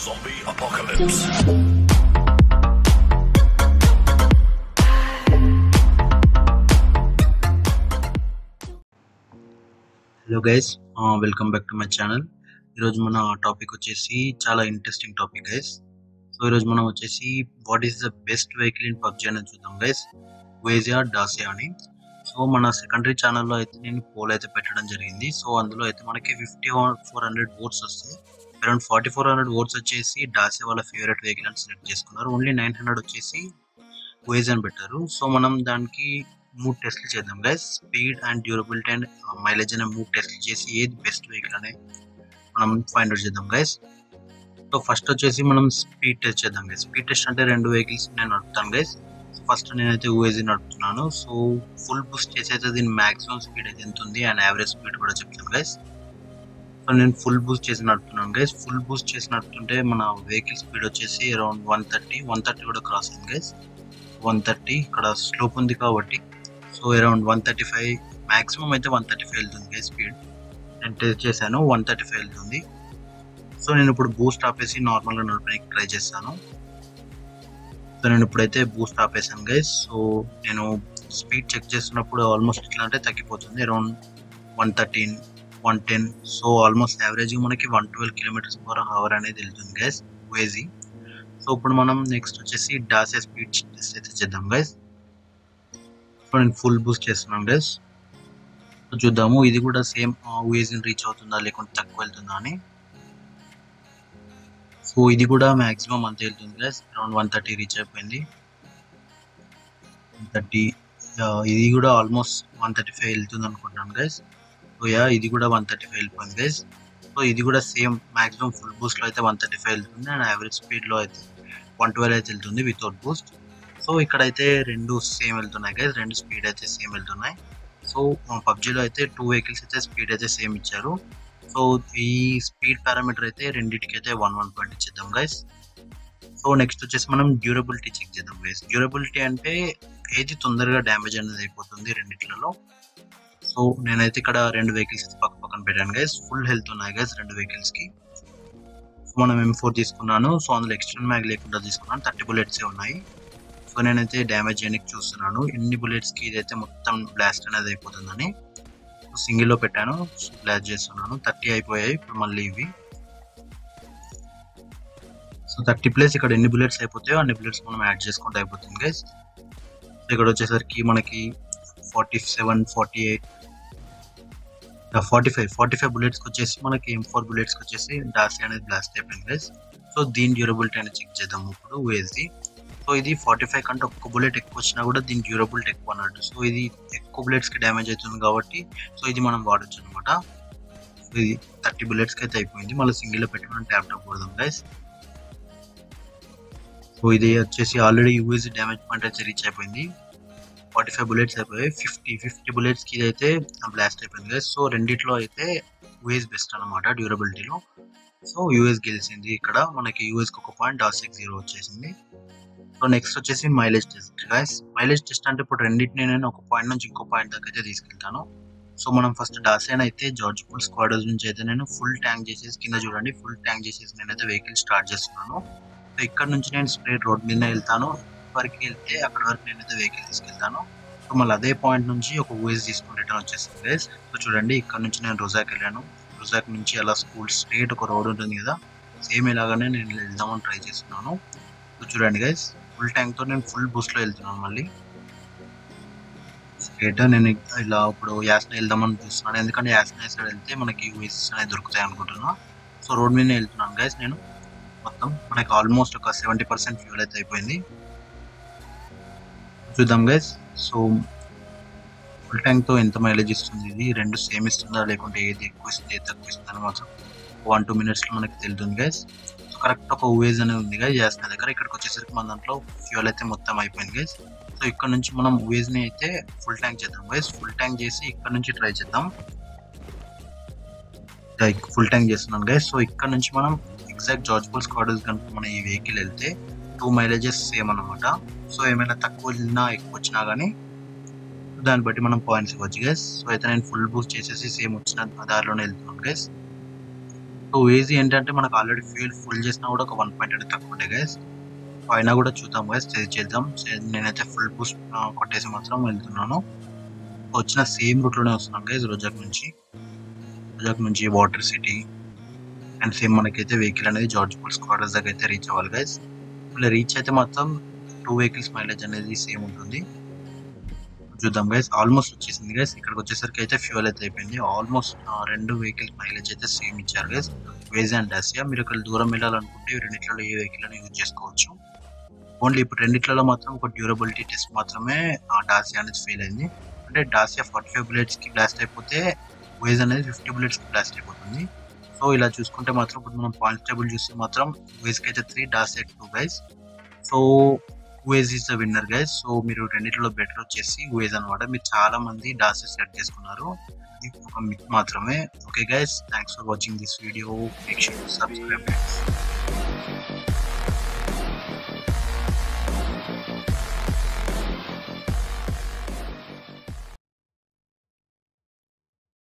Zombie Apocalypse. Hello guys welcome back to my channel ఈరోజు మన topic వచ్చేసి చాలా ఇంట్రెస్టింగ్ టాపిక్ గైస్ సో ఈరోజు మనం వచ్చేసి what is the best vehicle in PUBG అనేది చూద్దాం గైస్ వేజియా డాసియా అని సో మన సెకండరీ ఛానల్లో అయితే నేను పోల్ అయితే పెట్టడం జరిగింది సో అందులో అయితే మనకి ఫిఫ్టీ ఫోర్ హండ్రెడ్ ఓట్స్ వస్తాయి around forty four hundred votes వచ్చేసి డాసియా వాళ్ళ ఫేవరెట్ వెహికల్ అని సెలెక్ట్ చేసుకున్నారు ఓన్లీ నైన్ హండ్రెడ్ వచ్చేసి వేజ్ అని పెట్టారు సో మనం దానికి మూడు టెస్ట్లు చేద్దాం guys speed and durability and mileage అనే మూడు టెస్ట్లు చేసి ఏది బెస్ట్ వెహికల్ అనే మనం ఫైండ్ అవుట్ చేద్దాం గైస్ సో ఫస్ట్ వచ్చేసి మనం స్పీడ్ టెస్ట్ చేద్దాం గైస్ స్పీడ్ టెస్ట్ అంటే రెండు వెహికల్స్ నేను నడుపుతాను గైస్ ఫస్ట్ నేనైతే ఊఏజీ నడుపుతున్నాను సో ఫుల్ బూస్ట్ చేసి అయితే దీని మాక్సిమం స్పీడ్ అయితే ఎంత ఉంది అండ్ యావరేజ్ స్పీడ్ కూడా చెప్తాను గైస్ సో నేను ఫుల్ బూస్ట్ చేసి నడుపుతున్నాను గైస్ ఫుల్ బూస్ట్ చేసి నడుపుతుంటే మన వెహికల్ స్పీడ్ వచ్చేసి around one thirty one thirty కూడా క్రాస్ అయింది గైస్ వన్ థర్టీ ఇక్కడ స్లోప్ ఉంది కాబట్టి so around one thirty five maximum అయితే వన్ థర్టీ ఫైవ్ వెళ్తుంది స్పీడ్ నేను టెస్ట్ చేశాను వన్ థర్టీ ఫైవ్ వెళ్తుంది సో నేను ఇప్పుడు బూస్ట్ ఆపేసి నార్మల్గా నడపడానికి ట్రై చేస్తాను సో నేను ఇప్పుడైతే బూస్ట్ ఆపేసాను గైస్ సో నేను స్పీడ్ చెక్ చేస్తున్నప్పుడు ఆల్మోస్ట్ ఇట్లా అంటే తగ్గిపోతుంది around one thirteen one ten so almost average మనకి one twelve kilometres per hour అనేది వెళ్తుంది గైస్ వేజీ సో ఇప్పుడు మనం నెక్స్ట్ వచ్చేసి డాసే స్పీడ్ టెస్ట్ అయితే చేద్దాం గైస్ సో నేను ఫుల్ బూస్ట్ చేస్తున్నాను గైస్ చూద్దాము ఇది కూడా సేమ్ వేజ్ని రీచ్ అవుతుందా లేకుంటే తక్కువ వెళ్తుందా అని సో ఇది కూడా మాక్సిమం అంత వెళ్తుంది guys around one thirty reach అయిపోయింది థర్టీ ఇది కూడా ఆల్మోస్ట్ వన్ థర్టీ ఫైవ్ వెళ్తుంది అనుకుంటున్నాను గైస్ సో యా ఇది కూడా వన్ థర్టీ ఫైవ్ వెళ్ళిపోయింది గైస్ సో ఇది కూడా సేమ్ మాక్సిమం ఫుల్ బూస్ట్లో అయితే వన్ థర్టీ ఫైవ్ వెళ్తుంది అండ్ యావరేజ్ స్పీడ్లో అయితే వన్ ట్వెల్వ్ అయితే వెళ్తుంది వితౌట్ బూస్ట్ సో ఇక్కడైతే రెండు సేమ్ వెళ్తున్నాయి గైస్ రెండు స్పీడ్ అయితే సేమ్ వెళ్తున్నాయి సో పబ్జీలో అయితే టూ వెహికల్స్ అయితే స్పీడ్ అయితే సేమ్ ఇచ్చారు సో ఈ స్పీడ్ పారామీటర్ అయితే రెండింటికి అయితే వన్ వన్ పాయింట్ ఇచ్చేద్దాం గైస్ సో నెక్స్ట్ వచ్చేసి మనం డ్యూరబిలిటీ చెక్ చేద్దాం గైస్ డ్యూరబిలిటీ అంటే ఏది తొందరగా డ్యామేజ్ అనేది అయిపోతుంది రెండిట్లలో సో నేనైతే ఇక్కడ రెండు వెహికల్స్ పక్క పక్కన పెట్టాను గైస్ ఫుల్ హెల్త్ ఉన్నాయి గైస్ రెండు వెహికల్స్ కి సో మనం ఎం ఫోర్ తీసుకున్నాను సో అందులో ఎక్స్టర్నల్ మ్యాగ్ లేకుండా తీసుకున్నాను థర్టీ బుల్లెట్స్ ఉన్నాయి సో నేనైతే డ్యామేజ్ చేయడానికి చూస్తున్నాను ఎన్ని బుల్లెట్స్ కి ఇదైతే మొత్తం బ్లాస్ట్ అనేది అయిపోతుందని సింగిల్ లో పెట్టాను బ్లాస్ట్ చేస్తున్నాను థర్టీ అయిపోయాయి ఇప్పుడు మళ్ళీ ఇవి సో థర్టీ ప్లేస్ ఇక్కడ ఎన్ని బుల్లెట్స్ అయిపోతాయో అన్ని బుల్లెట్స్ మనం యాడ్ చేసుకుంటే అయిపోతుంది గైస్ ఇక్కడ వచ్చేసరికి మనకి forty seven forty eight forty five forty five బుల్లెట్స్కి వచ్చేసి మనకి ఎం ఫోర్ బుల్లెట్స్కి వచ్చేసి డాసీ అనేది బ్లాస్ట్ అయిపోయింది గైస్ సో దీని డ్యూరబిలిటీ అనేది చెక్ చేద్దాం ఇప్పుడు వేసి సో ఇది ఫార్టీ ఫైవ్ కంటే ఒక్క బుల్లెట్ ఎక్కువ వచ్చినా కూడా దీని డ్యూరబిలిటీ ఎక్కువ అన్నట్టు సో ఇది ఎక్కువ బుల్లెట్స్కి డ్యామేజ్ అవుతుంది కాబట్టి సో ఇది మనం వాడచ్చు అనమాట ఇది థర్టీ బుల్లెట్స్కి అయితే అయిపోయింది మళ్ళీ సింగిల్లో పెట్టుకుని ట్యాప్ టాప్ కొడదాం గైస్ సో ఇది వచ్చేసి ఆల్రెడీ యూఎస్ డ్యామేజ్ పాయింట్ అయితే రీచ్ అయిపోయింది ఫార్టీ ఫైవ్ బుల్లెట్స్ అయిపోయాయి ఫిఫ్టీ ఫిఫ్టీ బుల్లెట్స్కి ఇది అయితే బ్లాస్ట్ అయిపోయింది గైస్ సో రెండిట్లో అయితే యూఎస్ బెస్ట్ అనమాట డ్యూరబిలిటీలో సో యూఎస్ గెలిచింది ఇక్కడ మనకి యూఎస్కి ఒక పాయింట్ డాసిక్ జీరో వచ్చేసింది సో నెక్స్ట్ వచ్చేసి mileage test guys mileage test అంటే ఇప్పుడు రెండింటిని నేను ఒక పాయింట్ నుంచి ఇంకో పాయింట్ దాకా అయితే తీసుకెళ్తాను సో మనం ఫస్ట్ డాసేన్ అయితే జార్జ్ పూల్ స్క్వాడర్స్ నుంచి అయితే నేను ఫుల్ ట్యాంక్ చేసేసి కింద చూడండి ఫుల్ ట్యాంక్ చేసేసి నేనైతే వెహికల్ స్టార్ట్ చేస్తున్నాను సో ఇక్కడ నుంచి నేను స్ట్రేట్ రోడ్ మీద వెళ్తాను వరకు వెళ్తే అక్కడ వరకు నేనైతే వెహికల్ తీసుకెళ్తాను సో మళ్ళీ అదే పాయింట్ నుంచి ఒక ఊఎస్ తీసుకుని రిటర్న్ వచ్చేసింది గైస్ సో చూడండి ఇక్కడ నుంచి నేను రుజాక్ వెళ్ళాను రుజాక్ నుంచి అలా స్కూల్ స్ట్రేట్ ఒక రోడ్ ఉంటుంది కదా సేమ్ ఇలాగానే నేను వెళ్దామని ట్రై చేస్తున్నాను సో చూడండి గైస్ ఫుల్ ట్యాంక్ తో నేను ఫుల్ బూస్ట్ లో వెళ్తున్నాను మళ్ళీ స్ట్రేట్ నేను ఇలా ఇప్పుడు యాస్న వెళ్దామని చూస్తున్నాను ఎందుకంటే యాస్న సైడ్ వెళ్తే మనకి యూఎస్ అనేది దొరుకుతాయి అనుకుంటున్నా సో రోడ్ మీద వెళ్తున్నాను గైస్ నేను మొత్తం మనకి ఆల్మోస్ట్ ఒక సెవెంటీ పర్సెంట్ ఫ్యూల్ అయితే అయిపోయింది చూద్దాం గైస్ సో ఫుల్ ట్యాంక్ తో ఎంత మైలేజ్ ఇస్తుంది ఇది రెండు సేమ్ ఇస్తుందా లేకుంటే ఏది ఎక్కువ ఇస్తుంది ఏది తక్కువ ఇస్తుంది అని మాత్రం వన్ టూ మినిట్స్ లో మనకి తెలుస్తుంది గైస్ కరెక్ట్ ఒక ఊవేజ్ అనేది ఉంది గైస్ చేసిన దగ్గర ఇక్కడికి వచ్చేసరికి మన దాంట్లో ఫ్యూల్ అయితే మొత్తం అయిపోయింది గైస్ సో ఇక్కడ నుంచి మనం ఊవేజ్ ని అయితే ఫుల్ ట్యాంక్ చేద్దాం గైస్ ఫుల్ ట్యాంక్ చేసి ఇక్కడ నుంచి ట్రై చేద్దాం ఫుల్ ట్యాంక్ చేస్తున్నాను గైస్ సో ఇక్కడ నుంచి మనం ఎగ్జాక్ట్ జార్జ్ బోల్ స్క్వాడర్స్ కనుక మనం ఈ వెహికల్ వెళ్తే టూ మైలేజెస్ సేమ్ అనమాట సో ఏమైనా తక్కువ వెళ్ళినా ఎక్కువ వచ్చినా కానీ దాన్ని బట్టి మనం పాయింట్స్ ఇవ్వచ్చు గైస్ సో అయితే నేను ఫుల్ బూస్ట్ చేసేసి సేమ్ వచ్చిన దారిలోనే వెళ్తున్నాను గైస్ సో వేజీ ఏంటంటే మనకు ఆల్రెడీ ఫ్యూల్ ఫుల్ చేసినా కూడా ఒక వన్ పాయింట్ అనేది తక్కువ ఉంటాయి గైస్ అయినా కూడా చూద్దాం గైస్ చేద్దాం చే- నేనైతే ఫుల్ బూస్ట్ కొట్టేసి మాత్రం వెళ్తున్నాను వచ్చిన సేమ్ రూట్ లోనే వస్తున్నాం గైస్ రోజాక్ నుంచి రోజాక్ నుంచి వాటర్ సిటీ అండ్ సేమ్ మనకైతే వెహికల్ అనేది జార్జ్ పూల్ స్క్వాడర్స్ దగ్గర అయితే రీచ్ అవ్వాలి గైస్ ఇలా రీచ్ అయితే మాత్రం టూ వెహికల్స్ మైలేజ్ అనేది సేమ్ ఉంటుంది చూద్దాం గైస్ ఆల్మోస్ట్ వచ్చేసింది గైస్ ఇక్కడికి వచ్చేసరికి అయితే ఫ్యూల్ అయితే అయిపోయింది ఆల్మోస్ట్ రెండు వెహికల్ మైలేజ్ అయితే సేమ్ ఇచ్చారు గైస్ వేజ్ అండ్ డాసియా మీరు ఇక్కడ దూరం వెళ్ళాలనుకుంటే ఈ రెండిట్లలో ఏ వెహికల్ అని యూజ్ చేసుకోవచ్చు ఓన్లీ ఇప్పుడు రెండిట్లలో మాత్రం ఒక డ్యూరబిలిటీ టెస్ట్ మాత్రమే ఆ డాసియా అనేది ఫెయిల్ అయింది అంటే డాసియా ఫార్టీ ఫైవ్ బుల్లెట్స్ కి బ్లాస్ట్ అయిపోతే వేజ్ అనేది ఫిఫ్టీ బుల్లెట్స్ కి బ్లాస్ట్ అయిపోతుంది సో ఇలా చూసుకుంటే మాత్రం ఇప్పుడు మనం పాయింట్స్ టేబుల్ చూస్తే మాత్రం వేజ్ కి అయితే three Dacia two guys so UAZ is the winner guys so మీరు రెండిట్లో బెటర్ వచ్చేసి వేజ్ అనమాట మీరు చాలా మంది డాసెస్ సెట్ చేసుకున్నారు ఇది ఒక మిత్ మాత్రమే okay guys thanks for watching this video make sure subscribe